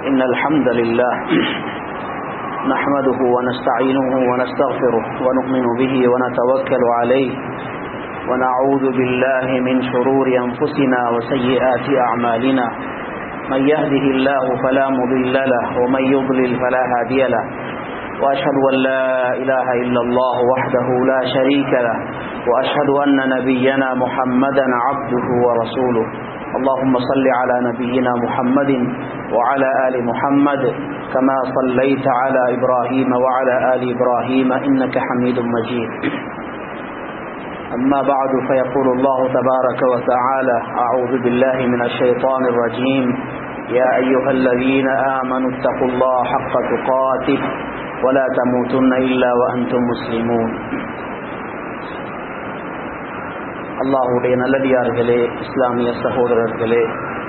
إن الحمد لله نحمده ونستعينه ونستغفره ونؤمن به ونتوكل عليه ونعوذ بالله من شرور أنفسنا وسيئات أعمالنا من يهده الله فلا مضل له ومن يضلل فلا هادي له وأشهد أن لا إله إلا الله وحده لا شريك له وأشهد أن نبينا محمدا عبده ورسوله اللهم صل على نبينا محمد وعلى آل محمد كما صليت على إبراهيم وعلى آل إبراهيم إنك حميد مجيد أما بعد فيقول الله تبارك وتعالى أعوذ بالله من الشيطان الرجيم يا أيها الذين آمنوا اتقوا الله حق تقاته ولا تموتن إلا وأنتم مسلمون அல்லாஹுடைய நல்லடியார்களே இஸ்லாமிய சகோதரர்களே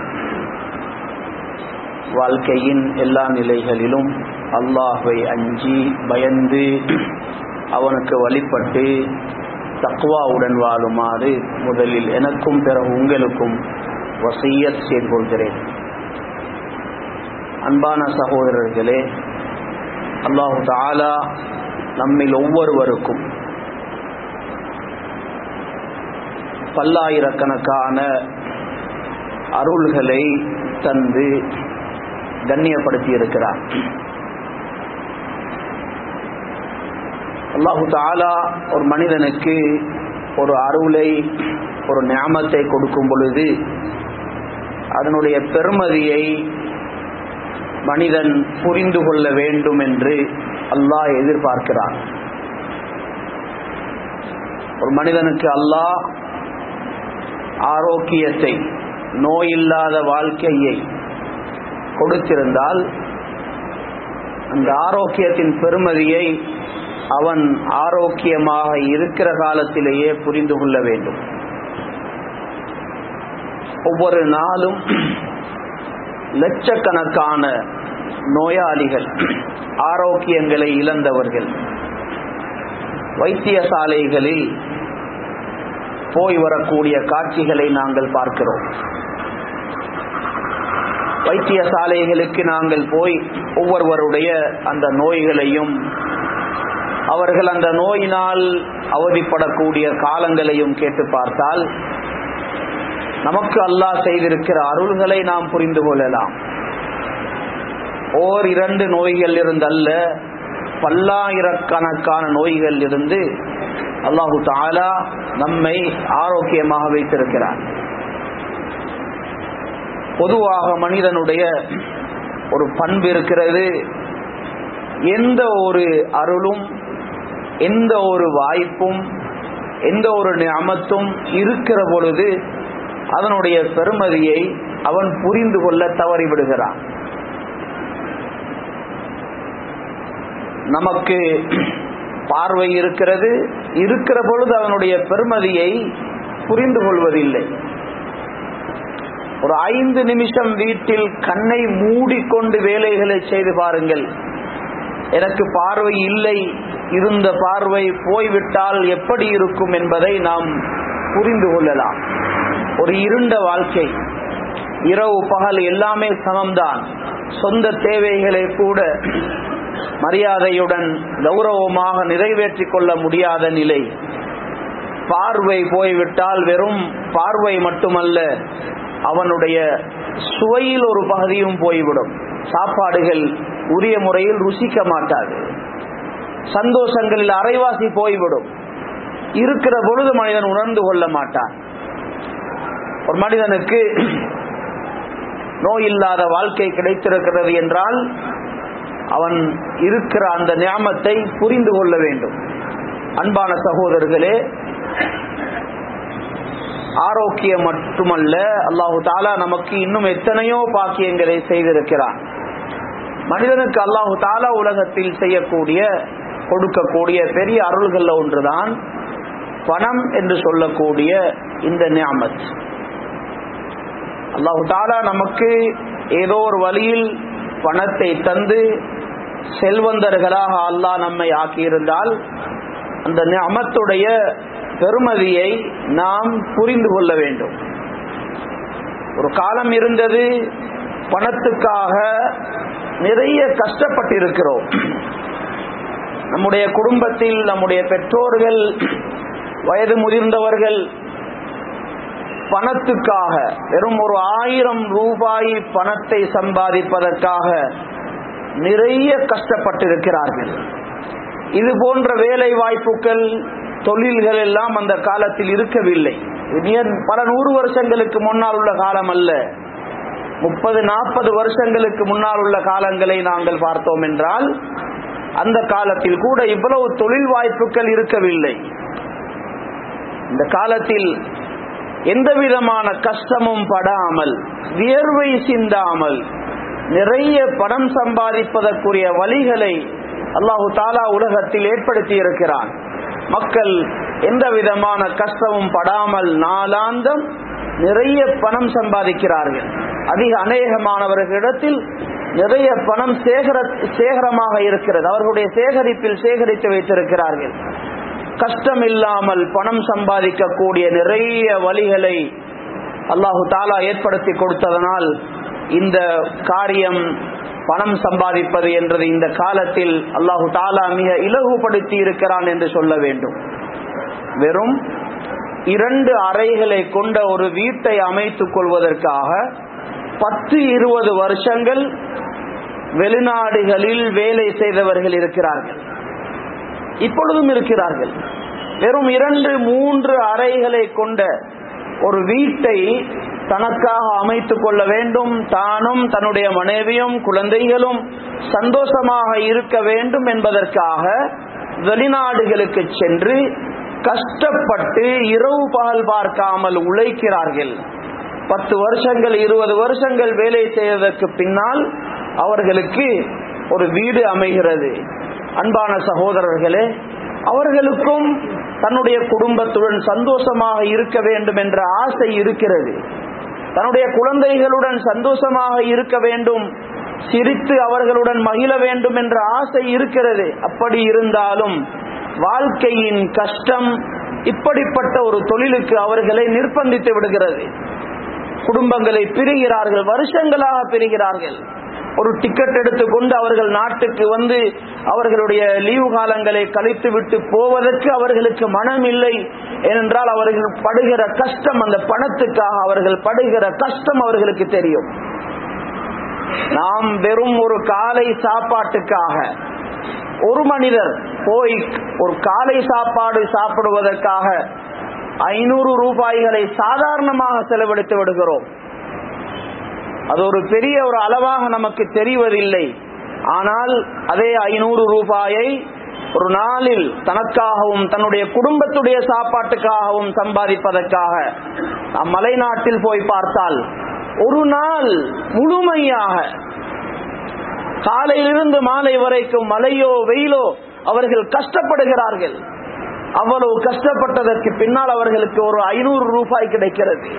வாழ்க்கையின் எல்லா நிலைகளிலும் அல்லாஹை அஞ்சி பயந்து அவனுக்கு வழிபட்டு தக்குவாவுடன் வாழுமாறு முதலில் எனக்கும் பிறகு உங்களுக்கும் வசியத் செய்து கொள்கிறேன் அன்பான சகோதரர்களே அல்லாஹு தாலா நம்மில் ஒவ்வொருவருக்கும் பல்லாயிரக்கணக்கான அருள்களை தந்து கண்ணியப்படுத்தி இருக்கிறார் அல்லாஹு தாலா ஒரு மனிதனுக்கு ஒரு அருளை ஒரு ஞாபகத்தை கொடுக்கும் பொழுது அதனுடைய பெருமதியை மனிதன் புரிந்து கொள்ள வேண்டும் என்று அல்லாஹ் எதிர்பார்க்கிறான் ஒரு மனிதனுக்கு அல்லாஹ் ஆரோக்கியத்தை நோயில்லாத வாழ்க்கையை கொடுத்திருந்தால் அந்த ஆரோக்கியத்தின் பெருமதியை அவன் ஆரோக்கியமாக இருக்கிற காலத்திலேயே புரிந்து கொள்ள வேண்டும் ஒவ்வொரு நாளும் லட்சக்கணக்கான நோயாளிகள் ஆரோக்கியங்களை இழந்தவர்கள் வைத்தியசாலைகளில் போய் வரக்கூடிய காட்சிகளை நாங்கள் பார்க்கிறோம் வைத்தியசாலைகளுக்கு நாங்கள் போய் ஒவ்வொருவருடைய அந்த நோய்களையும் அவர்கள் அந்த நோயினால் அவதிப்படக்கூடிய காலங்களையும் கேட்டு பார்த்தால் நமக்கு அல்லாஹ் செய்திருக்கிற அருள்களை நாம் புரிந்து கொள்ளலாம் ஓர் இரண்டு நோய்கள் இருந்தல்ல பல்லாயிரக்கணக்கான நோய்கள் இருந்து அல்லாஹு தாலா நம்மை ஆரோக்கியமாக வைத்திருக்கிறார் பொதுவாக மனிதனுடைய ஒரு பண்பு இருக்கிறது எந்த ஒரு அருளும் எந்த ஒரு வாய்ப்பும் எந்த ஒரு அமத்தும் இருக்கிற பொழுது அதனுடைய பெருமதியை அவன் புரிந்து கொள்ள தவறிவிடுகிறான் நமக்கு பார்வை இருக்கிறது இருக்கிற பொழுது அதனுடைய பெருமதியை புரிந்து கொள்வதில்லை ஒரு ஐந்து நிமிஷம் வீட்டில் கண்ணை மூடிக்கொண்டு வேலைகளை செய்து பாருங்கள் எனக்கு பார்வை இல்லை இருந்த பார்வை போய்விட்டால் எப்படி இருக்கும் என்பதை நாம் புரிந்து கொள்ளலாம் ஒரு இருண்ட வாழ்க்கை இரவு பகல் எல்லாமே சமம்தான் சொந்த தேவைகளை கூட மரியாதையுடன் கௌரவமாக நிறைவேற்றிக் கொள்ள முடியாத நிலை பார்வை போய்விட்டால் வெறும் பார்வை மட்டுமல்ல அவனுடைய சுவையில் ஒரு பகுதியும் போய்விடும் சாப்பாடுகள் உரிய முறையில் ருசிக்க மாட்டாது சந்தோஷங்களில் அரைவாசி போய்விடும் இருக்கிற பொழுது மனிதன் உணர்ந்து கொள்ள மாட்டான் ஒரு மனிதனுக்கு நோய் இல்லாத வாழ்க்கை கிடைத்திருக்கிறது என்றால் அவன் இருக்கிற அந்த ஞாபத்தை புரிந்து கொள்ள வேண்டும் அன்பான சகோதரர்களே ஆரோக்கியம் மட்டுமல்ல அல்லாஹு தாலா நமக்கு இன்னும் எத்தனையோ பாக்கியங்களை செய்திருக்கிறான் மனிதனுக்கு அல்லாஹு தாலா உலகத்தில் செய்யக்கூடிய கொடுக்கக்கூடிய பெரிய அருள்கள் ஒன்றுதான் பணம் என்று சொல்லக்கூடிய இந்த நியாமத் அல்லாஹு தாலா நமக்கு ஏதோ ஒரு வழியில் பணத்தை தந்து செல்வந்தர்களாக அல்லாஹ் நம்மை ஆக்கியிருந்தால் அந்த நியமத்துடைய பெருமதியை நாம் புரிந்து கொள்ள வேண்டும் ஒரு காலம் இருந்தது பணத்துக்காக நிறைய கஷ்டப்பட்டிருக்கிறோம் நம்முடைய குடும்பத்தில் நம்முடைய பெற்றோர்கள் வயது முதிர்ந்தவர்கள் பணத்துக்காக வெறும் ஒரு ஆயிரம் ரூபாய் பணத்தை சம்பாதிப்பதற்காக நிறைய கஷ்டப்பட்டிருக்கிறார்கள் இது போன்ற வேலை வாய்ப்புகள் தொழில்கள் எல்லாம் அந்த காலத்தில் இருக்கவில்லை பல நூறு வருஷங்களுக்கு முன்னால் உள்ள காலம் அல்ல முப்பது நாற்பது வருஷங்களுக்கு முன்னால் உள்ள காலங்களை நாங்கள் பார்த்தோம் என்றால் அந்த காலத்தில் கூட இவ்வளவு தொழில் வாய்ப்புகள் இருக்கவில்லை இந்த காலத்தில் எந்த விதமான கஷ்டமும் படாமல் வியர்வை சிந்தாமல் நிறைய பணம் சம்பாதிப்பதற்குரிய வழிகளை அல்லாஹு தாலா உலகத்தில் ஏற்படுத்தி இருக்கிறான் மக்கள் எந்த விதமான கஷ்டமும் படாமல் நாளாந்தம் நிறைய பணம் சம்பாதிக்கிறார்கள் அதிக அநேகமானவர்களிடத்தில் நிறைய பணம் சேகர சேகரமாக இருக்கிறது அவர்களுடைய சேகரிப்பில் சேகரித்து வைத்திருக்கிறார்கள் கஷ்டம் இல்லாமல் பணம் சம்பாதிக்கக்கூடிய நிறைய வழிகளை அல்லாஹு தாலா ஏற்படுத்தி கொடுத்ததனால் இந்த காரியம் பணம் சம்பாதிப்பது என்றது இந்த காலத்தில் அல்லாஹு தாலா மிக இலகுபடுத்தி இருக்கிறான் என்று சொல்ல வேண்டும் வெறும் இரண்டு அறைகளை கொண்ட ஒரு வீட்டை அமைத்துக் கொள்வதற்காக பத்து இருபது வருஷங்கள் வெளிநாடுகளில் வேலை செய்தவர்கள் இருக்கிறார்கள் இப்பொழுதும் இருக்கிறார்கள் வெறும் இரண்டு மூன்று அறைகளை கொண்ட ஒரு வீட்டை தனக்காக அமைத்துக் கொள்ள வேண்டும் தானும் தன்னுடைய மனைவியும் குழந்தைகளும் சந்தோஷமாக இருக்க வேண்டும் என்பதற்காக வெளிநாடுகளுக்கு சென்று கஷ்டப்பட்டு இரவு பகல் பார்க்காமல் உழைக்கிறார்கள் பத்து வருஷங்கள் இருபது வருஷங்கள் வேலை செய்வதற்கு பின்னால் அவர்களுக்கு ஒரு வீடு அமைகிறது அன்பான சகோதரர்களே அவர்களுக்கும் தன்னுடைய குடும்பத்துடன் சந்தோஷமாக இருக்க வேண்டும் என்ற ஆசை இருக்கிறது தன்னுடைய குழந்தைகளுடன் சந்தோஷமாக இருக்க வேண்டும் சிரித்து அவர்களுடன் மகிழ வேண்டும் என்ற ஆசை இருக்கிறது அப்படி இருந்தாலும் வாழ்க்கையின் கஷ்டம் இப்படிப்பட்ட ஒரு தொழிலுக்கு அவர்களை நிர்பந்தித்து விடுகிறது குடும்பங்களை பிரிகிறார்கள் வருஷங்களாக பிரிகிறார்கள் ஒரு டிக்கெட் எடுத்துக்கொண்டு அவர்கள் நாட்டுக்கு வந்து அவர்களுடைய லீவு காலங்களை கழித்து விட்டு போவதற்கு அவர்களுக்கு மனம் இல்லை ஏனென்றால் அவர்கள் படுகிற கஷ்டம் அந்த பணத்துக்காக அவர்கள் படுகிற கஷ்டம் அவர்களுக்கு தெரியும் நாம் வெறும் ஒரு காலை சாப்பாட்டுக்காக ஒரு மனிதர் போய் ஒரு காலை சாப்பாடு சாப்பிடுவதற்காக ஐநூறு ரூபாய்களை சாதாரணமாக செலவழித்து விடுகிறோம் அது ஒரு பெரிய ஒரு அளவாக நமக்கு தெரிவதில்லை ஆனால் அதே ஐநூறு ரூபாயை ஒரு நாளில் தனக்காகவும் தன்னுடைய குடும்பத்துடைய சாப்பாட்டுக்காகவும் சம்பாதிப்பதற்காக நாம் மலைநாட்டில் போய் பார்த்தால் ஒரு நாள் முழுமையாக காலையிலிருந்து மாலை வரைக்கும் மழையோ வெயிலோ அவர்கள் கஷ்டப்படுகிறார்கள் அவ்வளவு கஷ்டப்பட்டதற்கு பின்னால் அவர்களுக்கு ஒரு ஐநூறு ரூபாய் கிடைக்கிறது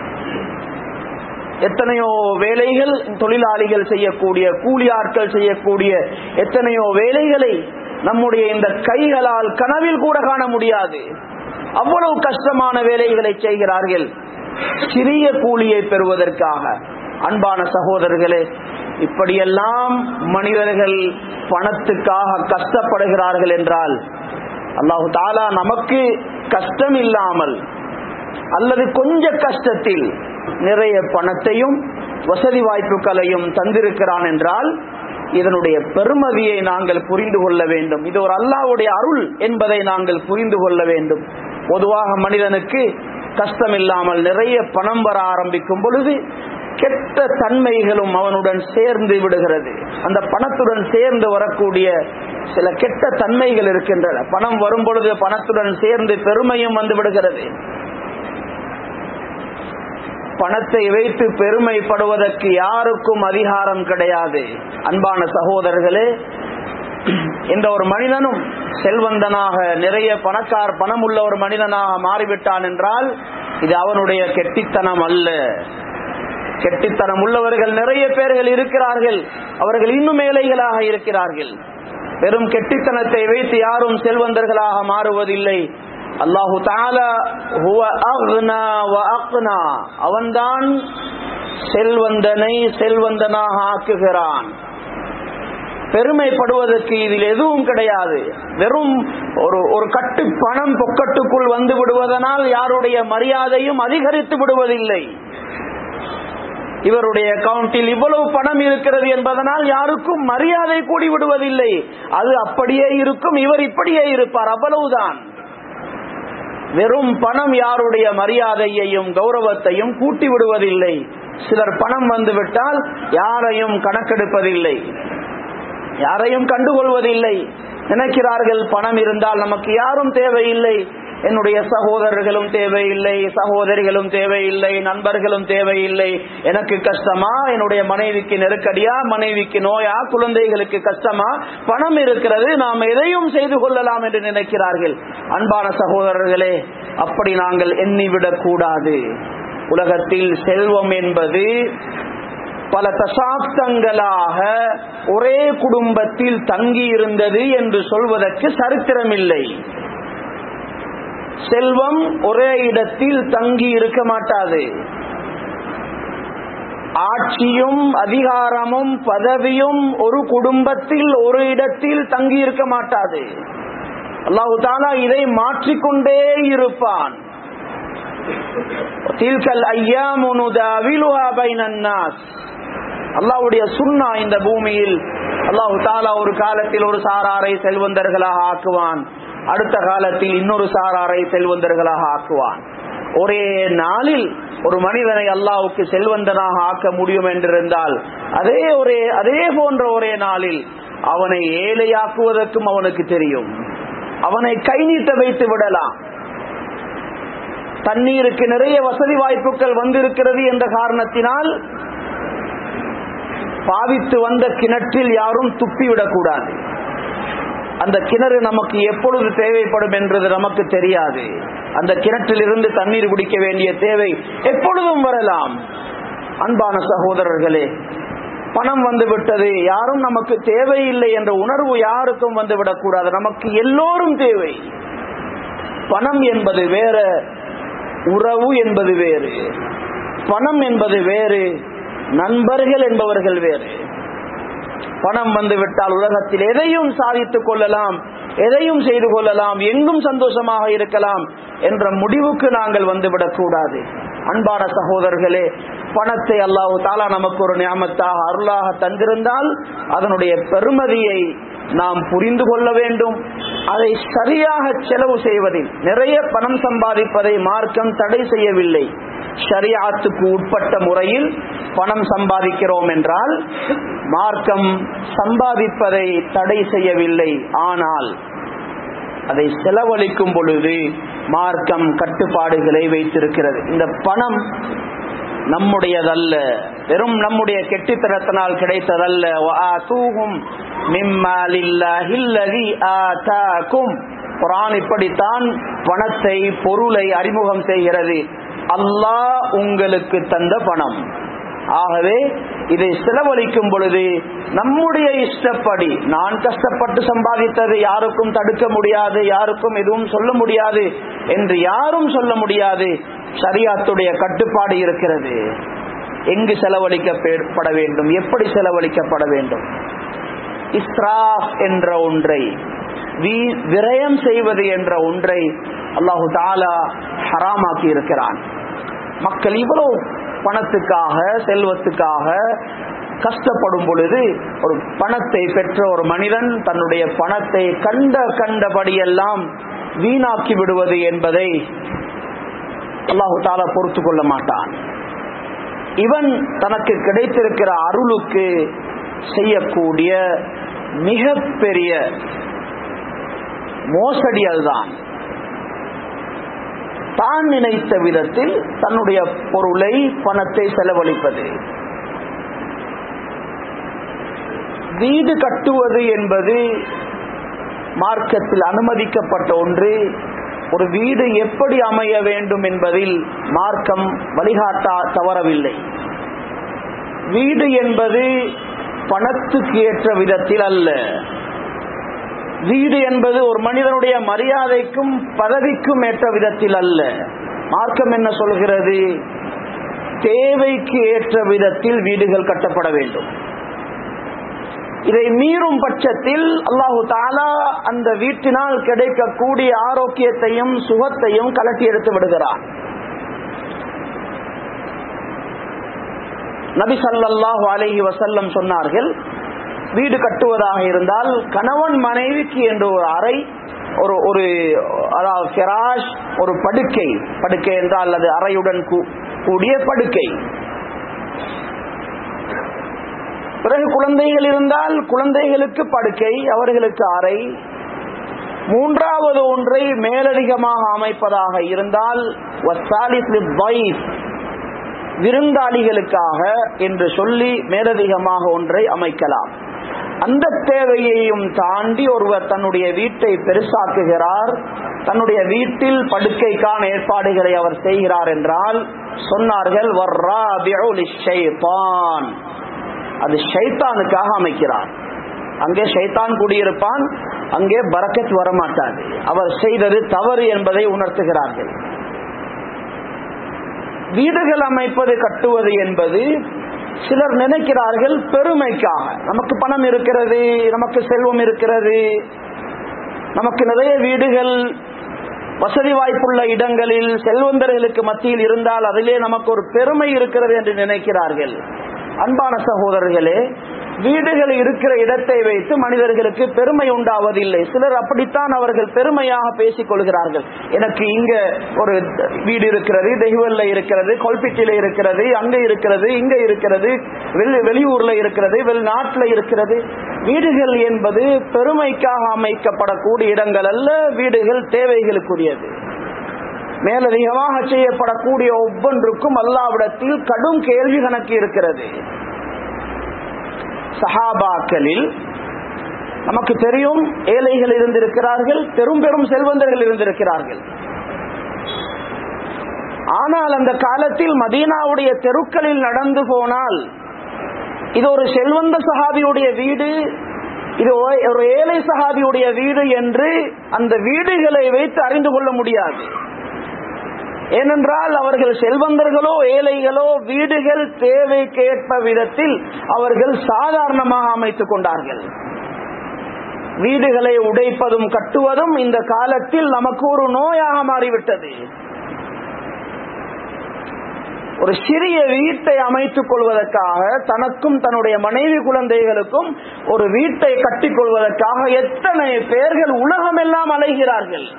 எத்தனையோ வேலைகள் தொழிலாளிகள் செய்யக்கூடிய கூலி ஆட்கள் செய்யக்கூடிய எத்தனையோ வேலைகளை நம்முடைய இந்த கைகளால் கனவில் கூட காண முடியாது அவ்வளவு கஷ்டமான வேலைகளை செய்கிறார்கள் சிறிய கூலியை பெறுவதற்காக அன்பான சகோதரர்களே இப்படியெல்லாம் மனிதர்கள் பணத்துக்காக கஷ்டப்படுகிறார்கள் என்றால் அல்லாஹு தாலா நமக்கு கஷ்டம் இல்லாமல் அல்லது கொஞ்ச கஷ்டத்தில் நிறைய பணத்தையும் வசதி வாய்ப்புகளையும் தந்திருக்கிறான் என்றால் இதனுடைய பெருமதியை நாங்கள் புரிந்து கொள்ள வேண்டும் இது ஒரு அல்லாவுடைய அருள் என்பதை நாங்கள் புரிந்து கொள்ள வேண்டும் பொதுவாக மனிதனுக்கு கஷ்டம் இல்லாமல் நிறைய பணம் வர ஆரம்பிக்கும் பொழுது கெட்ட தன்மைகளும் அவனுடன் சேர்ந்து விடுகிறது அந்த பணத்துடன் சேர்ந்து வரக்கூடிய சில கெட்ட தன்மைகள் இருக்கின்றன பணம் வரும் பொழுது பணத்துடன் சேர்ந்து பெருமையும் வந்து விடுகிறது பணத்தை வைத்து பெருமைப்படுவதற்கு யாருக்கும் அதிகாரம் கிடையாது அன்பான சகோதரர்களே இந்த ஒரு மனிதனும் செல்வந்தனாக நிறைய பணக்கார் பணம் உள்ள ஒரு மனிதனாக மாறிவிட்டான் என்றால் இது அவனுடைய கெட்டித்தனம் அல்ல கெட்டித்தனம் உள்ளவர்கள் நிறைய பேர்கள் இருக்கிறார்கள் அவர்கள் இன்னும் ஏழைகளாக இருக்கிறார்கள் வெறும் கெட்டித்தனத்தை வைத்து யாரும் செல்வந்தர்களாக மாறுவதில்லை அல்லாஹு தாலா அவன்தான் செல்வந்தனை செல்வந்தனாக ஆக்குகிறான் பெருமைப்படுவதற்கு இதில் எதுவும் கிடையாது வெறும் ஒரு ஒரு கட்டு பணம் பொக்கட்டுக்குள் வந்து விடுவதனால் யாருடைய மரியாதையும் அதிகரித்து விடுவதில்லை இவருடைய அக்கவுண்டில் இவ்வளவு பணம் இருக்கிறது என்பதனால் யாருக்கும் மரியாதை கூடி விடுவதில்லை அது அப்படியே இருக்கும் இவர் இப்படியே இருப்பார் அவ்வளவுதான் வெறும் பணம் யாருடைய மரியாதையையும் கௌரவத்தையும் கூட்டி விடுவதில்லை சிலர் பணம் வந்துவிட்டால் யாரையும் கணக்கெடுப்பதில்லை யாரையும் கண்டுகொள்வதில்லை நினைக்கிறார்கள் பணம் இருந்தால் நமக்கு யாரும் தேவையில்லை என்னுடைய சகோதரர்களும் தேவையில்லை சகோதரிகளும் தேவையில்லை நண்பர்களும் தேவையில்லை எனக்கு கஷ்டமா என்னுடைய மனைவிக்கு நெருக்கடியா மனைவிக்கு நோயா குழந்தைகளுக்கு கஷ்டமா பணம் இருக்கிறது நாம் எதையும் செய்து கொள்ளலாம் என்று நினைக்கிறார்கள் அன்பான சகோதரர்களே அப்படி நாங்கள் எண்ணிவிடக் கூடாது உலகத்தில் செல்வம் என்பது பல தசாப்தங்களாக ஒரே குடும்பத்தில் தங்கி இருந்தது என்று சொல்வதற்கு சரித்திரமில்லை செல்வம் ஒரே இடத்தில் தங்கி இருக்க மாட்டாது ஆட்சியும் அதிகாரமும் பதவியும் ஒரு குடும்பத்தில் ஒரு இடத்தில் தங்கி இருக்க மாட்டாது அல்லாஹு தாலா இதை மாற்றிக்கொண்டே இருப்பான் அல்லாவுடைய சுண்ணா இந்த பூமியில் அல்லாஹு தாலா ஒரு காலத்தில் ஒரு சாராரை செல்வந்தர்களாக ஆக்குவான் அடுத்த காலத்தில் இன்னொரு சாராரை செல்வந்தர்களாக ஆக்குவான் ஒரே நாளில் ஒரு மனிதனை அல்லாவுக்கு செல்வந்தனாக ஆக்க முடியும் என்றிருந்தால் அதே ஒரே அதே போன்ற ஒரே நாளில் அவனை ஏழையாக்குவதற்கும் அவனுக்கு தெரியும் அவனை கை நீட்ட வைத்து விடலாம் தண்ணீருக்கு நிறைய வசதி வாய்ப்புகள் வந்திருக்கிறது என்ற காரணத்தினால் பாவித்து வந்த கிணற்றில் யாரும் துப்பிவிடக்கூடாது அந்த கிணறு நமக்கு எப்பொழுது தேவைப்படும் என்றது நமக்கு தெரியாது அந்த கிணற்றில் இருந்து தண்ணீர் குடிக்க வேண்டிய தேவை எப்பொழுதும் வரலாம் அன்பான சகோதரர்களே பணம் வந்து விட்டது யாரும் நமக்கு தேவையில்லை என்ற உணர்வு யாருக்கும் வந்து விடக்கூடாது நமக்கு எல்லோரும் தேவை பணம் என்பது வேற உறவு என்பது வேறு பணம் என்பது வேறு நண்பர்கள் என்பவர்கள் வேறு பணம் வந்து விட்டால் உலகத்தில் எதையும் சாதித்துக் கொள்ளலாம் எதையும் செய்து கொள்ளலாம் எங்கும் சந்தோஷமாக இருக்கலாம் என்ற முடிவுக்கு நாங்கள் வந்துவிடக் கூடாது அன்பான சகோதரர்களே பணத்தை அல்லாஹு தாலா நமக்கு ஒரு ஞாபகத்தாக அருளாக தந்திருந்தால் அதனுடைய பெருமதியை நாம் புரிந்து கொள்ள வேண்டும் அதை சரியாக செலவு செய்வதில் நிறைய பணம் சம்பாதிப்பதை மார்க்கம் தடை செய்யவில்லை ஷரியாத்துக்கு உட்பட்ட முறையில் பணம் சம்பாதிக்கிறோம் என்றால் மார்க்கம் சம்பாதிப்பதை தடை செய்யவில்லை ஆனால் அதை செலவழிக்கும் பொழுது மார்க்கம் கட்டுப்பாடுகளை வைத்திருக்கிறது இந்த பணம் நம்முடையதல்ல வெறும் நம்முடைய கெட்டித்தனத்தினால் கிடைத்ததல்ல குரான் இப்படித்தான் பணத்தை பொருளை அறிமுகம் செய்கிறது அல்லாஹ் உங்களுக்கு தந்த பணம் ஆகவே இதை செலவழிக்கும் பொழுது நம்முடைய இஷ்டப்படி நான் கஷ்டப்பட்டு சம்பாதித்தது யாருக்கும் தடுக்க முடியாது யாருக்கும் எதுவும் சொல்ல முடியாது என்று யாரும் சொல்ல முடியாது சரியாத்துடைய கட்டுப்பாடு இருக்கிறது எங்கு செலவழிக்கப்பட வேண்டும் எப்படி செலவழிக்கப்பட வேண்டும் இஸ்ராஃப் என்ற ஒன்றை விரயம் செய்வது என்ற ஒன்றை அல்லாஹு தாலா ஹராமாக்கி இருக்கிறான் மக்கள் இவ்வளவு பணத்துக்காக செல்வத்துக்காக கஷ்டப்படும் பொழுது ஒரு பணத்தை பெற்ற ஒரு மனிதன் தன்னுடைய பணத்தை கண்ட கண்டபடியெல்லாம் வீணாக்கி விடுவது என்பதை அல்லாஹு தாலா பொறுத்து கொள்ள மாட்டான் இவன் தனக்கு கிடைத்திருக்கிற அருளுக்கு செய்யக்கூடிய மிகப்பெரிய மோசடி அதுதான் தான் நினைத்த விதத்தில் தன்னுடைய பொருளை பணத்தை செலவழிப்பது வீடு கட்டுவது என்பது மார்க்கத்தில் அனுமதிக்கப்பட்ட ஒன்று ஒரு வீடு எப்படி அமைய வேண்டும் என்பதில் மார்க்கம் வழிகாட்டா தவறவில்லை வீடு என்பது பணத்துக்கு ஏற்ற விதத்தில் அல்ல வீடு என்பது ஒரு மனிதனுடைய மரியாதைக்கும் பதவிக்கும் ஏற்ற விதத்தில் அல்ல மார்க்கம் என்ன சொல்கிறது தேவைக்கு ஏற்ற விதத்தில் வீடுகள் கட்டப்பட வேண்டும் இதை மீறும் பட்சத்தில் அல்லாஹு தாலா அந்த வீட்டினால் கிடைக்கக்கூடிய ஆரோக்கியத்தையும் சுகத்தையும் கலட்டி எடுத்து விடுகிறார் நபி சல்லாஹு அலஹி வசல்லம் சொன்னார்கள் வீடு கட்டுவதாக இருந்தால் கணவன் மனைவிக்கு என்று ஒரு அறை ஒரு ஒரு அதாவது ஃபெராஷ் ஒரு படுக்கை படுக்கை என்றால் அது அறையுடன் கூடிய படுக்கை பிறகு குழந்தைகள் இருந்தால் குழந்தைகளுக்கு படுக்கை அவர்களுக்கு அறை மூன்றாவது ஒன்றை மேலதிகமாக அமைப்பதாக இருந்தால் விருந்தாளிகளுக்காக என்று சொல்லி மேலதிகமாக ஒன்றை அமைக்கலாம் அந்த தேவையையும் தாண்டி ஒருவர் தன்னுடைய வீட்டை பெருசாக்குகிறார் தன்னுடைய வீட்டில் படுக்கைக்கான ஏற்பாடுகளை அவர் செய்கிறார் என்றால் சொன்னார்கள் அது ஷைத்தானுக்காக அமைக்கிறார் அங்கே ஷைத்தான் குடியிருப்பான் அங்கே பரக்கத் வரமாட்டாது அவர் செய்தது தவறு என்பதை உணர்த்துகிறார்கள் வீடுகள் அமைப்பது கட்டுவது என்பது சிலர் நினைக்கிறார்கள் பெருமைக்காக நமக்கு பணம் இருக்கிறது நமக்கு செல்வம் இருக்கிறது நமக்கு நிறைய வீடுகள் வசதி வாய்ப்புள்ள இடங்களில் செல்வந்தர்களுக்கு மத்தியில் இருந்தால் அதிலே நமக்கு ஒரு பெருமை இருக்கிறது என்று நினைக்கிறார்கள் அன்பான சகோதரர்களே வீடுகள் இருக்கிற இடத்தை வைத்து மனிதர்களுக்கு பெருமை உண்டாவதில்லை சிலர் அப்படித்தான் அவர்கள் பெருமையாக பேசிக் கொள்கிறார்கள் எனக்கு இங்க ஒரு வீடு இருக்கிறது தெய்வல்ல இருக்கிறது கொல்பிட்டில இருக்கிறது அங்க இருக்கிறது இங்க இருக்கிறது வெளியூர்ல இருக்கிறது வெளிநாட்டுல இருக்கிறது வீடுகள் என்பது பெருமைக்காக அமைக்கப்படக்கூடிய இடங்கள் அல்ல வீடுகள் தேவைகளுக்குரியது மேலதிகமாக செய்யப்படக்கூடிய ஒவ்வொன்றுக்கும் அல்லாவிடத்தில் கடும் கேள்வி கணக்கு இருக்கிறது சஹாபாக்களில் நமக்கு தெரியும் ஏழைகள் இருந்திருக்கிறார்கள் பெரும் பெரும் செல்வந்தர்கள் இருந்திருக்கிறார்கள் ஆனால் அந்த காலத்தில் மதீனாவுடைய தெருக்களில் நடந்து போனால் இது ஒரு செல்வந்த சஹாபியுடைய வீடு இது ஒரு ஏழை சஹாபியுடைய வீடு என்று அந்த வீடுகளை வைத்து அறிந்து கொள்ள முடியாது ஏனென்றால் அவர்கள் செல்வந்தர்களோ ஏழைகளோ வீடுகள் தேவைக்கேற்ப விதத்தில் அவர்கள் சாதாரணமாக அமைத்துக் கொண்டார்கள் வீடுகளை உடைப்பதும் கட்டுவதும் இந்த காலத்தில் நமக்கு ஒரு நோயாக மாறிவிட்டது ஒரு சிறிய வீட்டை அமைத்துக் கொள்வதற்காக தனக்கும் தன்னுடைய மனைவி குழந்தைகளுக்கும் ஒரு வீட்டை கட்டிக் கொள்வதற்காக எத்தனை பேர்கள் உலகமெல்லாம் அலைகிறார்கள்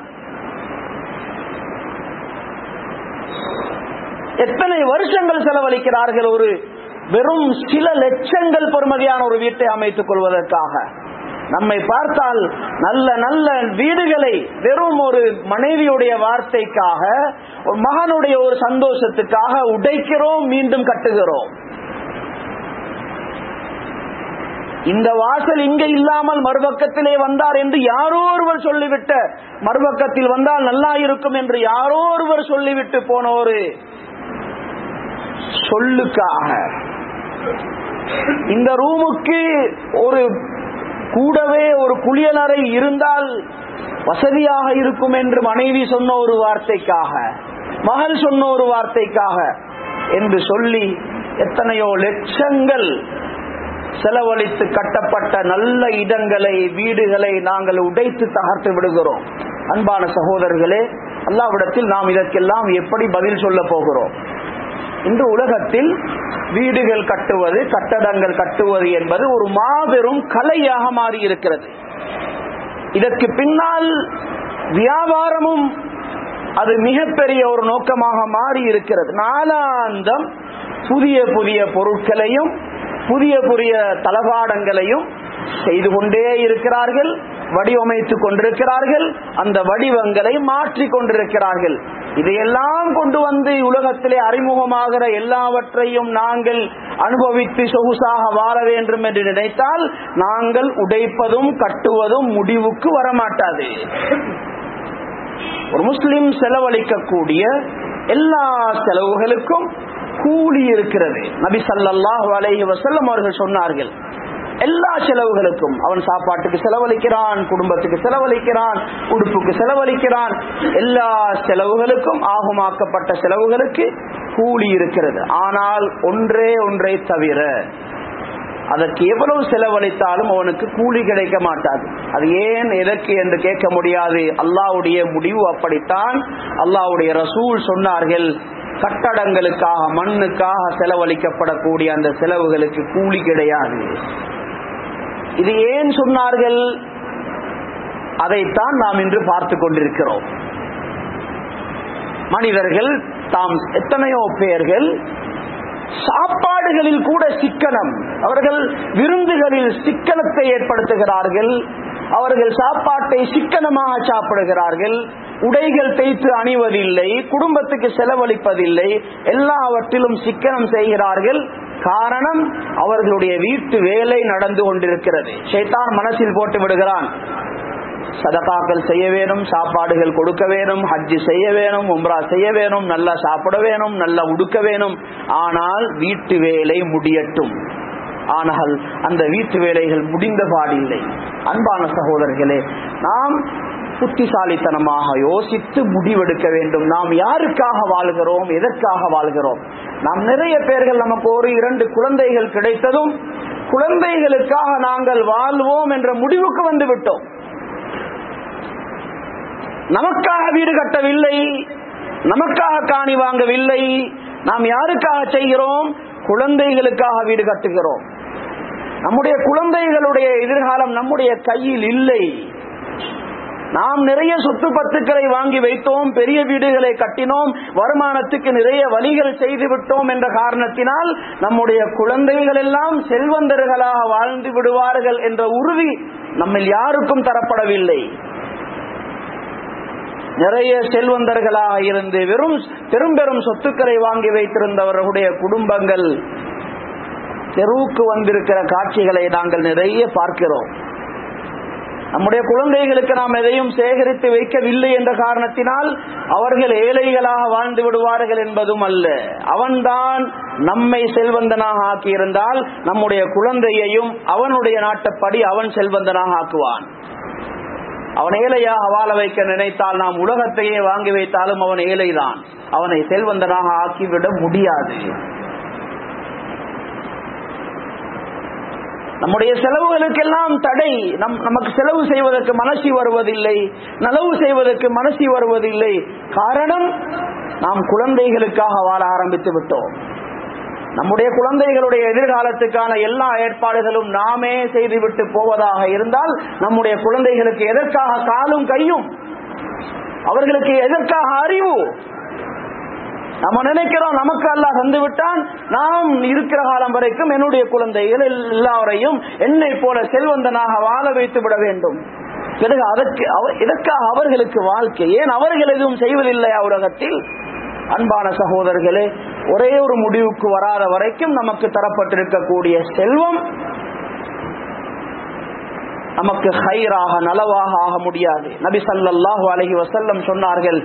எத்தனை வருஷங்கள் செலவழிக்கிறார்கள் ஒரு வெறும் சில லட்சங்கள் பெறுமதியான ஒரு வீட்டை அமைத்துக் கொள்வதற்காக நம்மை பார்த்தால் நல்ல நல்ல வீடுகளை வெறும் ஒரு மனைவியுடைய வார்த்தைக்காக ஒரு மகனுடைய ஒரு சந்தோஷத்துக்காக உடைக்கிறோம் மீண்டும் கட்டுகிறோம் இந்த வாசல் இங்க இல்லாமல் மறுபக்கத்திலே வந்தார் என்று யாரோ ஒருவர் சொல்லிவிட்ட மறுபக்கத்தில் வந்தால் நல்லா இருக்கும் என்று யாரோ ஒருவர் சொல்லிவிட்டு போன ஒரு சொல்லுக்காக இந்த ரூமுக்கு ஒரு கூடவே ஒரு குளியலறை இருந்தால் வசதியாக இருக்கும் என்று மனைவி சொன்ன ஒரு வார்த்தைக்காக மகள் சொன்ன ஒரு வார்த்தைக்காக என்று சொல்லி எத்தனையோ லட்சங்கள் செலவழித்து கட்டப்பட்ட நல்ல இடங்களை வீடுகளை நாங்கள் உடைத்து தகர்த்து விடுகிறோம் அன்பான சகோதரர்களே அல்லாவிடத்தில் நாம் இதற்கெல்லாம் எப்படி பதில் சொல்ல போகிறோம் இன்று உலகத்தில் வீடுகள் கட்டுவது கட்டடங்கள் கட்டுவது என்பது ஒரு மாபெரும் கலையாக மாறி இருக்கிறது இதற்கு பின்னால் வியாபாரமும் அது மிகப்பெரிய ஒரு நோக்கமாக மாறி இருக்கிறது நாளாந்தம் புதிய புதிய பொருட்களையும் புதிய புதிய தளபாடங்களையும் செய்து கொண்டே இருக்கிறார்கள் வடிவமைத்துக் கொண்டிருக்கிறார்கள் அந்த வடிவங்களை மாற்றிக் கொண்டிருக்கிறார்கள் இதையெல்லாம் கொண்டு வந்து உலகத்திலே அறிமுகமாகிற எல்லாவற்றையும் நாங்கள் அனுபவித்து சொகுசாக வாழ வேண்டும் என்று நினைத்தால் நாங்கள் உடைப்பதும் கட்டுவதும் முடிவுக்கு வரமாட்டாது ஒரு முஸ்லிம் செலவழிக்கக்கூடிய எல்லா செலவுகளுக்கும் கூலி இருக்கிறது நபி சல்லாஹூ அலைஹி வசல்லம் அவர்கள் சொன்னார்கள் எல்லா செலவுகளுக்கும் அவன் சாப்பாட்டுக்கு செலவழிக்கிறான் குடும்பத்துக்கு செலவழிக்கிறான் உடுப்புக்கு செலவழிக்கிறான் எல்லா செலவுகளுக்கும் ஆகுமாக்கப்பட்ட செலவுகளுக்கு கூலி இருக்கிறது ஆனால் ஒன்றே ஒன்றை தவிர அதற்கு எவ்வளவு செலவழித்தாலும் அவனுக்கு கூலி கிடைக்க மாட்டாது அது ஏன் எதற்கு என்று கேட்க முடியாது அல்லாவுடைய முடிவு அப்படித்தான் அல்லாவுடைய ரசூல் சொன்னார்கள் கட்டடங்களுக்காக மண்ணுக்காக செலவழிக்கப்படக்கூடிய அந்த செலவுகளுக்கு கூலி கிடையாது இது ஏன் சொன்னார்கள் அதைத்தான் நாம் இன்று பார்த்து கொண்டிருக்கிறோம் மனிதர்கள் தாம் எத்தனையோ பேர்கள் சாப்பாடுகளில் கூட சிக்கனம் அவர்கள் விருந்துகளில் சிக்கனத்தை ஏற்படுத்துகிறார்கள் அவர்கள் சாப்பாட்டை சிக்கனமாக சாப்பிடுகிறார்கள் உடைகள் தேய்த்து அணிவதில்லை குடும்பத்துக்கு செலவழிப்பதில்லை எல்லாவற்றிலும் சிக்கனம் செய்கிறார்கள் காரணம் அவர்களுடைய வீட்டு வேலை நடந்து கொண்டிருக்கிறது ஷைத்தான் மனசில் போட்டு விடுகிறான் சதகாக்கள் செய்ய வேணும் சாப்பாடுகள் கொடுக்க வேணும் ஹஜ்ஜு செய்ய வேணும் உம்ரா செய்ய வேணும் நல்லா சாப்பிட வேணும் நல்லா உடுக்க வேணும் ஆனால் வீட்டு வேலை முடியட்டும் ஆனால் அந்த வீட்டு வேலைகள் முடிந்த பாடில்லை அன்பான சகோதரர்களே நாம் புத்திசாலித்தனமாக யோசித்து முடிவெடுக்க வேண்டும் நாம் யாருக்காக வாழ்கிறோம் எதற்காக வாழ்கிறோம் நாம் நிறைய பேர்கள் நமக்கு ஒரு இரண்டு குழந்தைகள் கிடைத்ததும் குழந்தைகளுக்காக நாங்கள் வாழ்வோம் என்ற முடிவுக்கு வந்து விட்டோம் நமக்காக வீடு கட்டவில்லை நமக்காக காணி வாங்கவில்லை நாம் யாருக்காக செய்கிறோம் குழந்தைகளுக்காக வீடு கட்டுகிறோம் நம்முடைய குழந்தைகளுடைய எதிர்காலம் நம்முடைய கையில் இல்லை நாம் நிறைய சொத்து பத்துக்களை வாங்கி வைத்தோம் பெரிய வீடுகளை கட்டினோம் வருமானத்துக்கு நிறைய வழிகள் செய்து விட்டோம் என்ற காரணத்தினால் நம்முடைய குழந்தைகள் எல்லாம் செல்வந்தர்களாக வாழ்ந்து விடுவார்கள் என்ற உறுதி நம்ம யாருக்கும் தரப்படவில்லை நிறைய செல்வந்தர்களாக இருந்து வெறும் பெரும் பெரும் சொத்துக்களை வாங்கி வைத்திருந்தவர்களுடைய குடும்பங்கள் தெருவுக்கு வந்திருக்கிற காட்சிகளை நாங்கள் நிறைய பார்க்கிறோம் நம்முடைய குழந்தைகளுக்கு நாம் எதையும் சேகரித்து வைக்கவில்லை என்ற காரணத்தினால் அவர்கள் ஏழைகளாக வாழ்ந்து விடுவார்கள் என்பதும் அல்ல அவன்தான் நம்மை செல்வந்தனாக ஆக்கியிருந்தால் நம்முடைய குழந்தையையும் அவனுடைய நாட்டப்படி அவன் செல்வந்தனாக ஆக்குவான் அவன் ஏழையாக வாழ வைக்க நினைத்தால் நாம் உலகத்தையே வாங்கி வைத்தாலும் அவன் ஏழைதான் அவனை செல்வந்தனாக ஆக்கிவிட முடியாது நம்முடைய செலவுகளுக்கெல்லாம் தடை நம் நமக்கு செலவு செய்வதற்கு மனசி வருவதில்லை நலவு செய்வதற்கு மனசி வருவதில்லை காரணம் நாம் குழந்தைகளுக்காக வாழ ஆரம்பித்து விட்டோம் நம்முடைய குழந்தைகளுடைய எதிர்காலத்துக்கான எல்லா ஏற்பாடுகளும் நாமே செய்துவிட்டு போவதாக இருந்தால் நம்முடைய குழந்தைகளுக்கு எதற்காக காலும் கையும் அவர்களுக்கு எதற்காக அறிவு நம்ம நினைக்கிறோம் நமக்கு அல்லா தந்து விட்டான் நாம் இருக்கிற காலம் வரைக்கும் என்னுடைய குழந்தைகள் எல்லாரையும் என்னை போல செல்வந்தனாக வாழ வைத்து விட வேண்டும் பிறகு அதற்கு இதற்காக அவர்களுக்கு வாழ்க்கை ஏன் அவர்கள் எதுவும் செய்வதில்லை உலகத்தில் அன்பான சகோதரர்களே ஒரே ஒரு முடிவுக்கு வராத வரைக்கும் நமக்கு தரப்பட்டிருக்கக்கூடிய செல்வம் நமக்கு ஹைராக நலவாக ஆக முடியாது நபி சல்லாஹு அலஹி வசல்லம் சொன்னார்கள்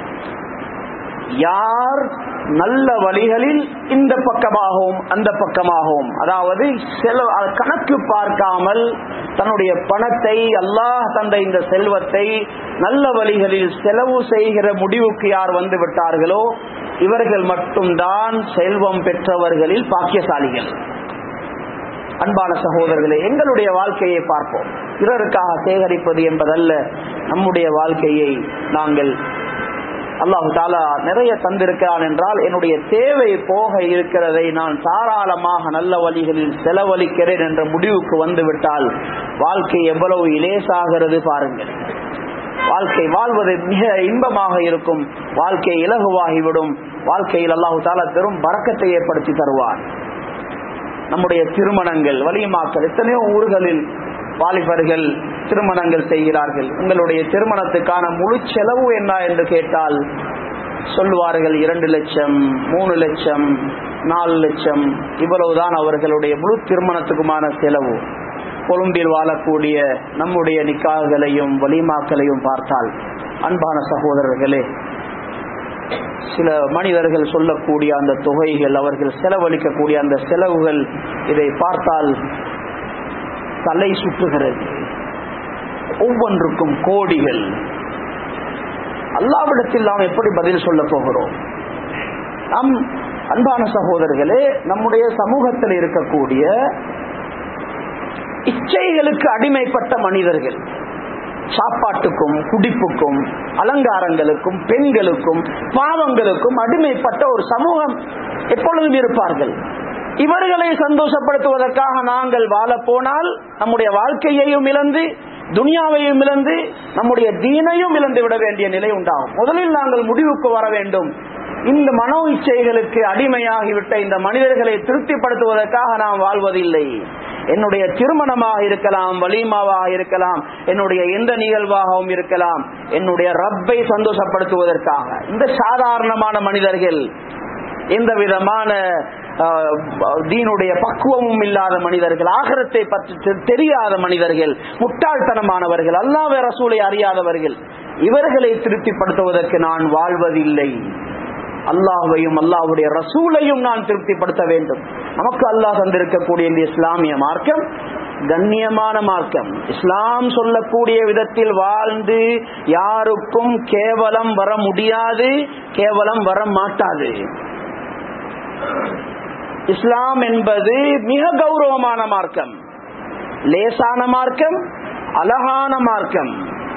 யார் நல்ல வழிகளில் இந்த பக்கமாகவும் அந்த பக்கமாகவும் அதாவது செலவு கணக்கு பார்க்காமல் தன்னுடைய பணத்தை அல்லாஹ் தந்த இந்த செல்வத்தை நல்ல வழிகளில் செலவு செய்கிற முடிவுக்கு யார் வந்து விட்டார்களோ இவர்கள் மட்டும்தான் செல்வம் பெற்றவர்களில் பாக்கியசாலிகள் அன்பான சகோதரர்களே எங்களுடைய வாழ்க்கையை பார்ப்போம் பிறருக்காக சேகரிப்பது என்பதல்ல நம்முடைய வாழ்க்கையை நாங்கள் அல்லாஹு தாலா நிறைய தந்திருக்கிறான் என்றால் என்னுடைய தேவை போக இருக்கிறதை நான் தாராளமாக நல்ல வழிகளில் செலவழிக்கிறேன் என்ற முடிவுக்கு வந்துவிட்டால் வாழ்க்கை எவ்வளவு இலேசாகிறது பாருங்கள் வாழ்க்கை வாழ்வது மிக இன்பமாக இருக்கும் வாழ்க்கை இலகுவாகிவிடும் வாழ்க்கையில் அல்லாஹு தாலா பெரும் பறக்கத்தை ஏற்படுத்தி தருவார் நம்முடைய திருமணங்கள் வலியமாக்கல் எத்தனையோ ஊர்களில் வாலிபர்கள் திருமணங்கள் செய்கிறார்கள் உங்களுடைய திருமணத்துக்கான முழு செலவு என்ன என்று கேட்டால் சொல்லுவார்கள் இரண்டு லட்சம் மூணு லட்சம் நாலு லட்சம் இவ்வளவுதான் அவர்களுடைய முழு திருமணத்துக்குமான செலவு கொழும்பில் வாழக்கூடிய நம்முடைய நிக்காகளையும் வலிமாக்களையும் பார்த்தால் அன்பான சகோதரர்களே சில மனிதர்கள் சொல்லக்கூடிய அந்த தொகைகள் அவர்கள் செலவழிக்கக்கூடிய அந்த செலவுகள் இதை பார்த்தால் தலை சுற்றுகிறது ஒவ்வொன்றுக்கும் கோடிகள் அல்லாவிடத்தில் நாம் எப்படி பதில் சொல்ல போகிறோம் நாம் அன்பான சகோதரர்களே நம்முடைய சமூகத்தில் இருக்கக்கூடிய இச்சைகளுக்கு அடிமைப்பட்ட மனிதர்கள் சாப்பாட்டுக்கும் குடிப்புக்கும் அலங்காரங்களுக்கும் பெண்களுக்கும் பாவங்களுக்கும் அடிமைப்பட்ட ஒரு சமூகம் எப்பொழுதும் இருப்பார்கள் இவர்களை சந்தோஷப்படுத்துவதற்காக நாங்கள் வாழ போனால் நம்முடைய வாழ்க்கையையும் இழந்து துனியாவையும் இழந்து நம்முடைய தீனையும் இழந்து விட வேண்டிய நிலை உண்டாகும் முதலில் நாங்கள் முடிவுக்கு வர வேண்டும் இந்த மனோ இச்சைகளுக்கு அடிமையாகிவிட்ட இந்த மனிதர்களை திருப்திப்படுத்துவதற்காக நாம் வாழ்வதில்லை என்னுடைய திருமணமாக இருக்கலாம் வலிமாவாக இருக்கலாம் என்னுடைய எந்த நிகழ்வாகவும் இருக்கலாம் என்னுடைய ரப்பை சந்தோஷப்படுத்துவதற்காக இந்த சாதாரணமான மனிதர்கள் எந்த விதமான தீனுடைய பக்குவமும் இல்லாத மனிதர்கள் ஆகரத்தை பற்றி தெரியாத மனிதர்கள் முட்டாள்தனமானவர்கள் அல்லாஹ் ரசூலை அறியாதவர்கள் இவர்களை திருப்திப்படுத்துவதற்கு நான் வாழ்வதில்லை அல்லாஹையும் அல்லாஹுடைய ரசூலையும் நான் திருப்திப்படுத்த வேண்டும் நமக்கு அல்லாஹ் தந்திருக்கக்கூடிய இந்த இஸ்லாமிய மார்க்கம் கண்ணியமான மார்க்கம் இஸ்லாம் சொல்லக்கூடிய விதத்தில் வாழ்ந்து யாருக்கும் கேவலம் வர முடியாது கேவலம் வர மாட்டாது இஸ்லாம் என்பது மிக கௌரவமான மார்க்கம் லேசான மார்க்கம் அழகான மார்க்கம்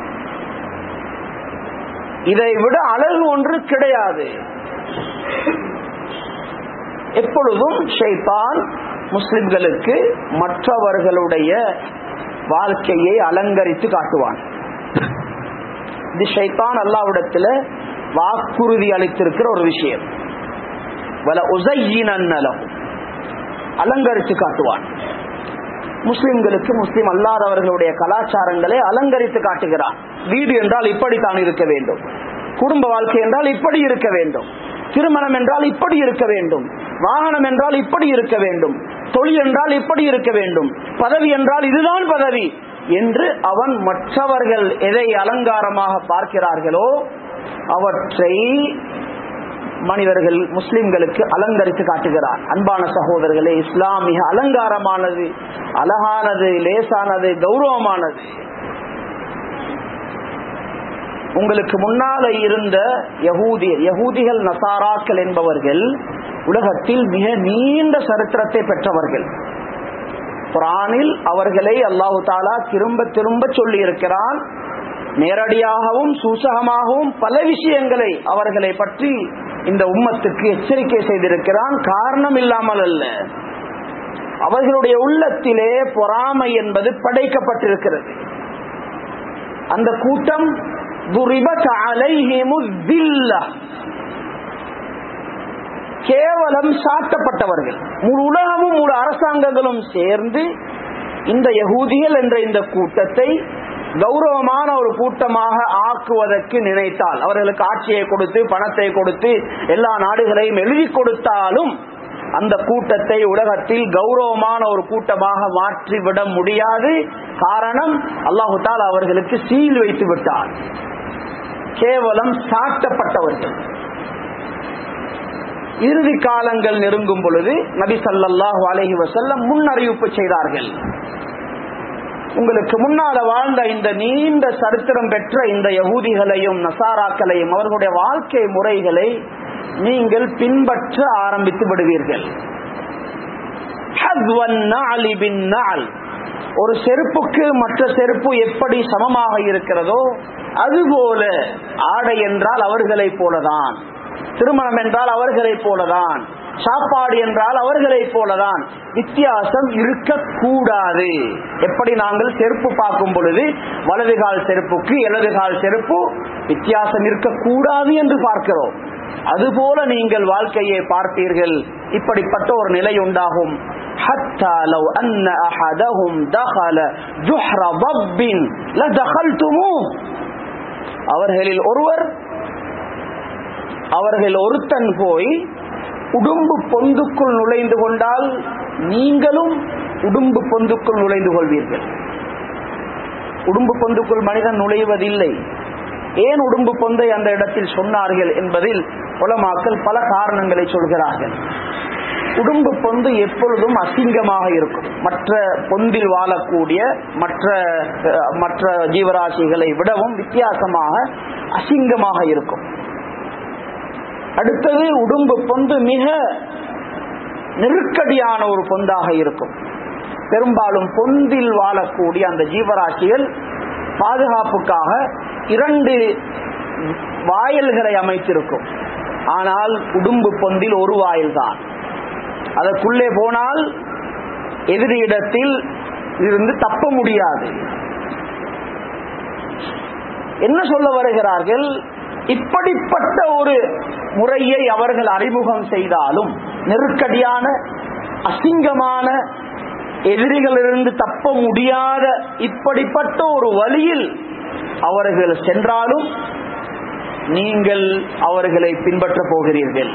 இதை விட அழகு ஒன்று கிடையாது எப்பொழுதும் ஷைத்தான் முஸ்லிம்களுக்கு மற்றவர்களுடைய வாழ்க்கையை அலங்கரித்து காட்டுவான் இது ஷைத்தான் அல்லாவிடத்துல வாக்குறுதி அளித்திருக்கிற ஒரு விஷயம் வல உசையினலம் அலங்கரித்து காட்டுவான் முஸ்லிம்களுக்கு முஸ்லிம் அல்லாதவர்களுடைய கலாச்சாரங்களை அலங்கரித்து காட்டுகிறான் வீடு என்றால் இப்படித்தான் இருக்க வேண்டும் குடும்ப வாழ்க்கை என்றால் இப்படி இருக்க வேண்டும் திருமணம் என்றால் இப்படி இருக்க வேண்டும் வாகனம் என்றால் இப்படி இருக்க வேண்டும் தொழில் என்றால் இப்படி இருக்க வேண்டும் பதவி என்றால் இதுதான் பதவி என்று அவன் மற்றவர்கள் எதை அலங்காரமாக பார்க்கிறார்களோ அவற்றை மனிதர்கள் முஸ்லிம்களுக்கு அலங்கரித்து காட்டுகிறார் அன்பான சகோதரர்களே இஸ்லாம் மிக அலங்காரமானது அழகானது லேசானது கௌரவமானது உங்களுக்கு முன்னால இருந்த யகூதியர் யகூதிகள் நசாராக்கள் என்பவர்கள் உலகத்தில் மிக நீண்ட சரித்திரத்தை பெற்றவர்கள் குரானில் அவர்களை அல்லாஹு தாலா திரும்ப திரும்ப சொல்லி இருக்கிறான் நேரடியாகவும் சூசகமாகவும் பல விஷயங்களை அவர்களை பற்றி இந்த உம்மத்துக்கு எச்சரிக்கை செய்திருக்கிறான் காரணம் இல்லாமல் அல்ல அவர்களுடைய உள்ளத்திலே பொறாமை என்பது படைக்கப்பட்டிருக்கிறது அந்த கூட்டம் கேவலம் சாட்டப்பட்டவர்கள் முழு உலகமும் முழு அரசாங்கங்களும் சேர்ந்து இந்த யகூதிகள் என்ற இந்த கூட்டத்தை கௌரவமான ஒரு கூட்டமாக ஆக்குவதற்கு நினைத்தால் அவர்களுக்கு ஆட்சியை கொடுத்து பணத்தை கொடுத்து எல்லா நாடுகளையும் எழுதி கொடுத்தாலும் அந்த கூட்டத்தை உலகத்தில் கௌரவமான ஒரு கூட்டமாக மாற்றிவிட முடியாது காரணம் அல்லாஹு தால் அவர்களுக்கு சீல் வைத்து விட்டார் கேவலம் சாட்டப்பட்டவர்கள் இறுதி காலங்கள் நெருங்கும் பொழுது நபி சல்லாஹூ அலஹி வசல்லம் முன்னறிவிப்பு செய்தார்கள் உங்களுக்கு முன்னால வாழ்ந்த இந்த நீண்ட சரித்திரம் பெற்ற இந்த யகூதிகளையும் நசாராக்களையும் அவர்களுடைய வாழ்க்கை முறைகளை நீங்கள் பின்பற்ற ஆரம்பித்து விடுவீர்கள் ஒரு செருப்புக்கு மற்ற செருப்பு எப்படி சமமாக இருக்கிறதோ அதுபோல ஆடை என்றால் அவர்களைப் போலதான் திருமணம் என்றால் அவர்களைப் போலதான் சாப்பாடு என்றால் அவர்களைப் போலதான் வித்தியாசம் இருக்கக்கூடாது எப்படி நாங்கள் செருப்பு பார்க்கும் பொழுது வலது கால் செருப்புக்கு இடது கால் செருப்பு வித்தியாசம் இருக்கக்கூடாது என்று பார்க்கிறோம் அதுபோல நீங்கள் வாழ்க்கையை பார்ப்பீர்கள் இப்படிப்பட்ட ஒரு நிலை உண்டாகும் حتى لو أن أحدهم دخل جحر ضب لدخلتموه அவர்களில் ஒருவர் அவர்கள் ஒருத்தன் போய் உடும்பு பொந்துக்குள் நுழைந்து கொண்டால் நீங்களும் உடும்பு பொந்துக்குள் நுழைந்து கொள்வீர்கள் உடும்பு பொந்துக்குள் மனிதன் நுழைவதில்லை ஏன் உடும்பு பொந்தை அந்த இடத்தில் சொன்னார்கள் என்பதில் உலமாக்கள் பல காரணங்களை சொல்கிறார்கள் உடும்பு பொந்து எப்பொழுதும் அசிங்கமாக இருக்கும் மற்ற பொந்தில் வாழக்கூடிய மற்ற மற்ற ஜீவராசிகளை விடவும் வித்தியாசமாக அசிங்கமாக இருக்கும் அடுத்தது உடும்பு பொந்து மிக நெருக்கடியான ஒரு பொந்தாக இருக்கும் பெரும்பாலும் பொந்தில் வாழக்கூடிய அந்த ஜீவராசிகள் பாதுகாப்புக்காக இரண்டு வாயில்களை அமைத்திருக்கும் ஆனால் உடும்பு பொந்தில் ஒரு வாயில் தான் அதற்குள்ளே போனால் எதிரியிடத்தில் இருந்து தப்ப முடியாது என்ன சொல்ல வருகிறார்கள் இப்படிப்பட்ட ஒரு முறையை அவர்கள் அறிமுகம் செய்தாலும் நெருக்கடியான அசிங்கமான எதிரிகளிலிருந்து தப்ப முடியாத இப்படிப்பட்ட ஒரு வழியில் அவர்கள் சென்றாலும் நீங்கள் அவர்களை பின்பற்ற போகிறீர்கள்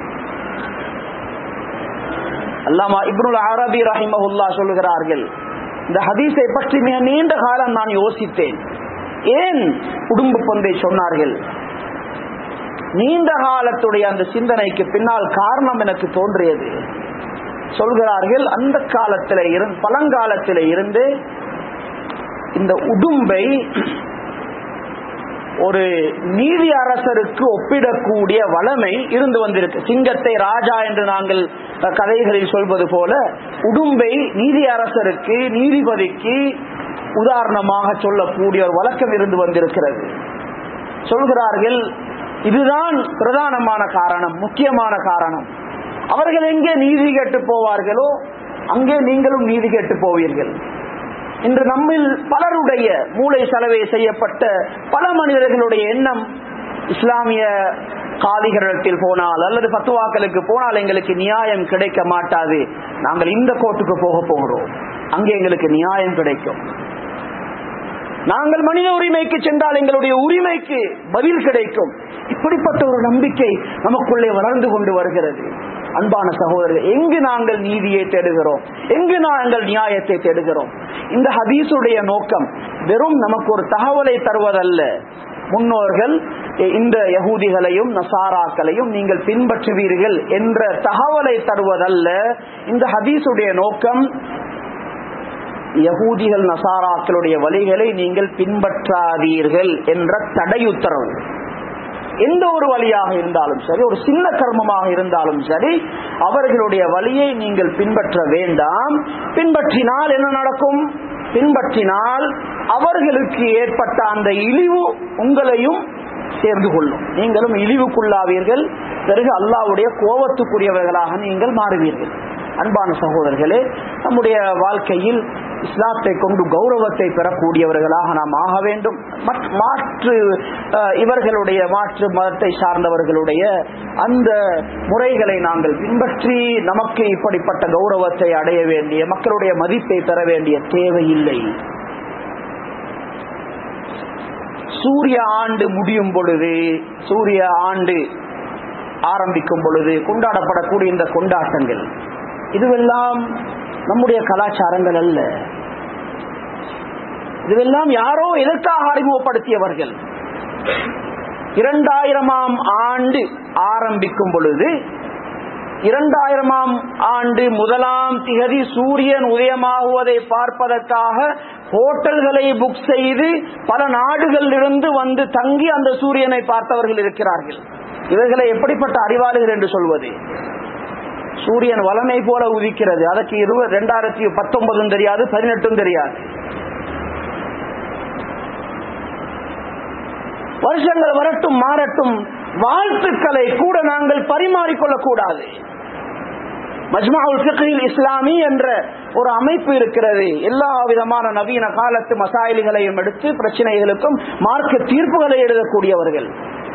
அல்லாமா இப்னுல் அரபி ரஹிமஹுல்லா சொல்லுகிறார்கள் இந்த ஹதீஸை பற்றி மிக நீண்ட காலம் நான் யோசித்தேன் ஏன் குடும்ப பந்தை சொன்னார்கள் நீண்ட காலத்துடைய அந்த சிந்தனைக்கு பின்னால் காரணம் எனக்கு தோன்றியது சொல்கிறார்கள் அந்த காலத்தில் இருந்து பழங்காலத்தில் இருந்து இந்த உடும்பை ஒரு நீதி அரசருக்கு ஒப்பிடக்கூடிய வளமை இருந்து வந்திருக்கு சிங்கத்தை ராஜா என்று நாங்கள் கதைகளில் சொல்வது போல உடும்பை நீதி அரசருக்கு நீதிபதிக்கு உதாரணமாக சொல்லக்கூடிய ஒரு வழக்கம் இருந்து வந்திருக்கிறது சொல்கிறார்கள் இதுதான் பிரதானமான காரணம் முக்கியமான காரணம் அவர்கள் எங்கே நீதி கேட்டு போவார்களோ அங்கே நீங்களும் நீதி கேட்டு போவீர்கள் இன்று நம்மில் பலருடைய மூளை செலவை செய்யப்பட்ட பல மனிதர்களுடைய எண்ணம் இஸ்லாமிய காதிகளிடத்தில் போனால் அல்லது பத்துவாக்களுக்கு போனால் எங்களுக்கு நியாயம் கிடைக்க மாட்டாது நாங்கள் இந்த கோர்ட்டுக்கு போக போகிறோம் அங்கே எங்களுக்கு நியாயம் கிடைக்கும் நாங்கள் மனித உரிமைக்கு சென்றால் எங்களுடைய உரிமைக்கு பதில் கிடைக்கும் இப்படிப்பட்ட ஒரு நம்பிக்கை நமக்குள்ளே வளர்ந்து கொண்டு வருகிறது அன்பான சகோதரர்கள் எங்கு நாங்கள் நீதியை தேடுகிறோம் எங்கு நாங்கள் நியாயத்தை தேடுகிறோம் இந்த ஹதீஸுடைய நோக்கம் வெறும் நமக்கு ஒரு தகவலை தருவதல்ல முன்னோர்கள் இந்த யகூதிகளையும் நசாராக்களையும் நீங்கள் பின்பற்றுவீர்கள் என்ற தகவலை தருவதல்ல இந்த ஹதீஸுடைய நோக்கம் யகூதிகள் நசாராக்களுடைய வழிகளை நீங்கள் பின்பற்றாதீர்கள் என்ற தடையுத்தரவு எந்த ஒரு வழியாக இருந்தாலும் சரி ஒரு சின்ன கர்மமாக இருந்தாலும் சரி அவர்களுடைய வழியை நீங்கள் பின்பற்ற வேண்டாம் பின்பற்றினால் என்ன நடக்கும் பின்பற்றினால் அவர்களுக்கு ஏற்பட்ட அந்த இழிவு உங்களையும் சேர்ந்து கொள்ளும் நீங்களும் இழிவுக்குள்ளாவீர்கள் பிறகு அல்லாவுடைய கோபத்துக்குரியவர்களாக நீங்கள் மாறுவீர்கள் அன்பான சகோதரர்களே நம்முடைய வாழ்க்கையில் இஸ்லாத்தை கொண்டு கௌரவத்தை பெறக்கூடியவர்களாக நாம் ஆக வேண்டும் மாற்று இவர்களுடைய மாற்று மதத்தை சார்ந்தவர்களுடைய அந்த முறைகளை நாங்கள் பின்பற்றி நமக்கு இப்படிப்பட்ட கௌரவத்தை அடைய வேண்டிய மக்களுடைய மதிப்பை பெற வேண்டிய தேவையில்லை சூரிய ஆண்டு முடியும் பொழுது சூரிய ஆண்டு ஆரம்பிக்கும் பொழுது கொண்டாடப்படக்கூடிய இந்த கொண்டாட்டங்கள் இதுவெல்லாம் நம்முடைய கலாச்சாரங்கள் அல்ல இதுவெல்லாம் யாரோ எதற்காக அறிமுகப்படுத்தியவர்கள் இரண்டாயிரமாம் ஆண்டு ஆரம்பிக்கும் பொழுது இரண்டாயிரமாம் ஆண்டு முதலாம் திகதி சூரியன் உதயமாகுவதை பார்ப்பதற்காக ஹோட்டல்களை புக் செய்து பல நாடுகளிலிருந்து வந்து தங்கி அந்த சூரியனை பார்த்தவர்கள் இருக்கிறார்கள் இவர்களை எப்படிப்பட்ட அறிவாளிகள் என்று சொல்வது சூரியன் வளமை போல உதிக்கிறது அதற்கு இருபது ரெண்டாயிரத்தி பத்தொன்பதும் தெரியாது பதினெட்டும் தெரியாது வருஷங்கள் வரட்டும் மாறட்டும் வாழ்த்துக்களை கூட நாங்கள் பரிமாறிக்கொள்ளக் கூடாது மஜ்மாவுல் ஃபிக்ஹில் இஸ்லாமி என்ற ஒரு அமைப்பு இருக்கிறது எல்லா விதமான நவீன காலத்து மசாயில்களையும் எடுத்து பிரச்சனைகளுக்கும் மார்க்க தீர்ப்புகளை எழுதக்கூடியவர்கள்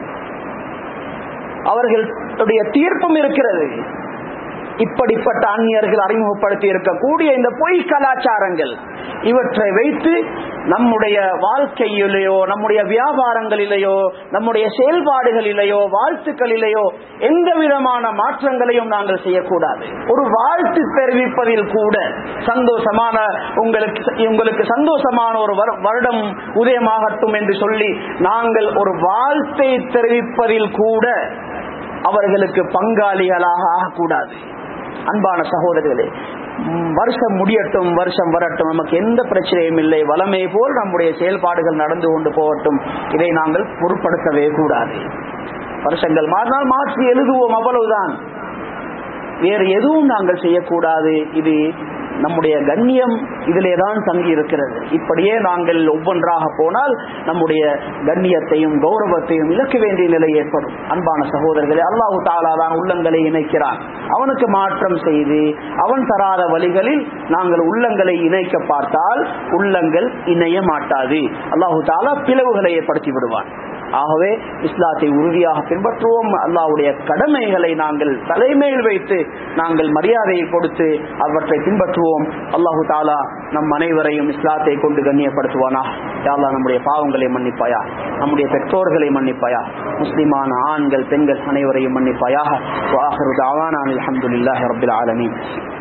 அவர்களுடைய தீர்ப்பும் இருக்கிறது இப்படிப்பட்ட அந்நியர்கள் அறிமுகப்படுத்தி இருக்கக்கூடிய இந்த பொய் கலாச்சாரங்கள் இவற்றை வைத்து நம்முடைய வாழ்க்கையிலேயோ நம்முடைய வியாபாரங்களிலேயோ நம்முடைய செயல்பாடுகளிலேயோ வாழ்த்துக்களிலேயோ எந்த விதமான மாற்றங்களையும் நாங்கள் செய்யக்கூடாது ஒரு வாழ்த்து தெரிவிப்பதில் கூட சந்தோஷமான உங்களுக்கு உங்களுக்கு சந்தோஷமான ஒரு வருடம் உதயமாகட்டும் என்று சொல்லி நாங்கள் ஒரு வாழ்த்தை தெரிவிப்பதில் கூட அவர்களுக்கு பங்காளிகளாக ஆகக்கூடாது அன்பான சகோதரர்களே வருஷம் முடியட்டும் வருஷம் வரட்டும் நமக்கு எந்த பிரச்சனையும் இல்லை வளமை போல் நம்முடைய செயல்பாடுகள் நடந்து கொண்டு போகட்டும் இதை நாங்கள் பொருட்படுத்தவே கூடாது வருஷங்கள் மாறினால் மாற்றி எழுதுவோம் அவ்வளவுதான் வேறு எதுவும் நாங்கள் செய்யக்கூடாது இது நம்முடைய கண்ணியம் இதிலே தான் தங்கி இருக்கிறது இப்படியே நாங்கள் ஒவ்வொன்றாக போனால் நம்முடைய கண்ணியத்தையும் கௌரவத்தையும் இழக்க வேண்டிய நிலை ஏற்படும் அன்பான சகோதரர்களே அல்லாஹு தாலா தான் உள்ளங்களை இணைக்கிறான் அவனுக்கு மாற்றம் செய்து அவன் தராத வழிகளில் நாங்கள் உள்ளங்களை இணைக்க பார்த்தால் உள்ளங்கள் இணைய மாட்டாது அல்லாஹு தாலா பிளவுகளை ஏற்படுத்தி விடுவான் ஆகவே இஸ்லாத்தை உறுதியாக பின்பற்றுவோம் அல்லாவுடைய கடமைகளை நாங்கள் தலைமையில் வைத்து நாங்கள் மரியாதையை கொடுத்து அவற்றை பின்பற்றுவோம் அல்லாஹு தாலா நம் அனைவரையும் இஸ்லாத்தை கொண்டு கண்ணியப்படுத்துவானா யாழ்லா நம்முடைய பாவங்களை மன்னிப்பாயா நம்முடைய பெற்றோர்களை மன்னிப்பாயா முஸ்லிமான ஆண்கள் பெண்கள் அனைவரையும் மன்னிப்பாயாக வாஹரு தாவானான் அலமதுல்லாஹி ரபில் ஆலமீன்